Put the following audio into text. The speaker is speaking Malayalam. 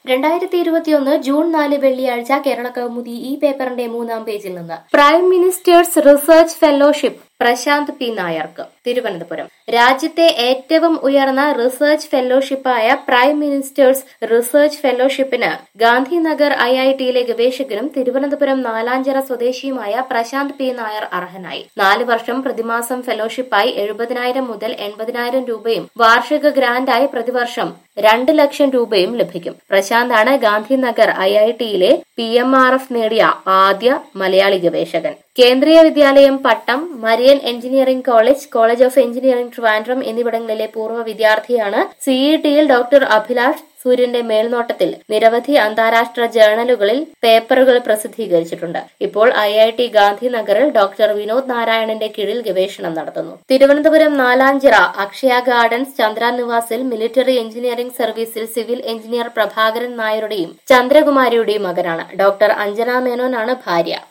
രണ്ടായിരത്തി ഇരുപത്തിയൊന്ന് ജൂൺ നാല് വെള്ളിയാഴ്ച കേരള കൗമുദി ഈ പേപ്പറിന്റെ മൂന്നാം പേജിൽ നിന്ന് prime minister's research fellowship Prashanth P നായർക്ക് തിരുവനന്തപുരം രാജ്യത്തെ ഏറ്റവും ഉയർന്ന റിസർച്ച് ഫെലോഷിപ്പായ പ്രൈം മിനിസ്റ്റേഴ്സ് റിസർച്ച് ഫെലോഷിപ്പിന് ഗാന്ധിനഗർ ഐ ഐ ടിയിലെ ഗവേഷകനും തിരുവനന്തപുരം നാലാഞ്ചിറ സ്വദേശിയുമായ പ്രശാന്ത് പി നായർ അർഹനായി നാല് വർഷം പ്രതിമാസം ഫെലോഷിപ്പായി എഴുപതിനായിരം മുതൽ എൺപതിനായിരം രൂപയും വാർഷിക ഗ്രാന്റായി പ്രതിവർഷം രണ്ട് ലക്ഷം രൂപയും ലഭിക്കും പ്രശാന്താണ് ഗാന്ധിനഗർ ഐ ഐ ടിയിലെ പി എം ആർ എഫ് നേടിയ ആദ്യ മലയാളി ഗവേഷകൻ Kendriya Vidyalaya Pattom Marian engineering college college of engineering Trivandrum എന്നിവിടങ്ങളിലെ പൂർവ്വ വിദ്യാർത്ഥിയാണ് സിഇടിയിൽ ഡോക്ടർ അഭിലാഷ് സൂര്യന്റെ മേൽനോട്ടത്തിൽ നിരവധി അന്താരാഷ്ട്ര ജേർണലുകളിൽ പേപ്പറുകൾ പ്രസിദ്ധീകരിച്ചിട്ടുണ്ട് ഇപ്പോൾ ഐ ഐ ടി ഗാന്ധിനഗറിൽ ഡോക്ടർ വിനോദ് നാരായണന്റെ കീഴിൽ ഗവേഷണം നടത്തുന്നു തിരുവനന്തപുരം നാലാഞ്ചിറ അക്ഷയ ഗാർഡൻസ് ചന്ദ്ര നിവാസിൽ മിലിറ്ററി എഞ്ചിനീയറിംഗ് സർവീസിൽ സിവിൽ എഞ്ചിനീയർ പ്രഭാകരൻ നായരുടെയും ചന്ദ്രകുമാരിയുടെയും മകനാണ് ഡോക്ടർ അഞ്ജന മേനോനാണ് ഭാര്യ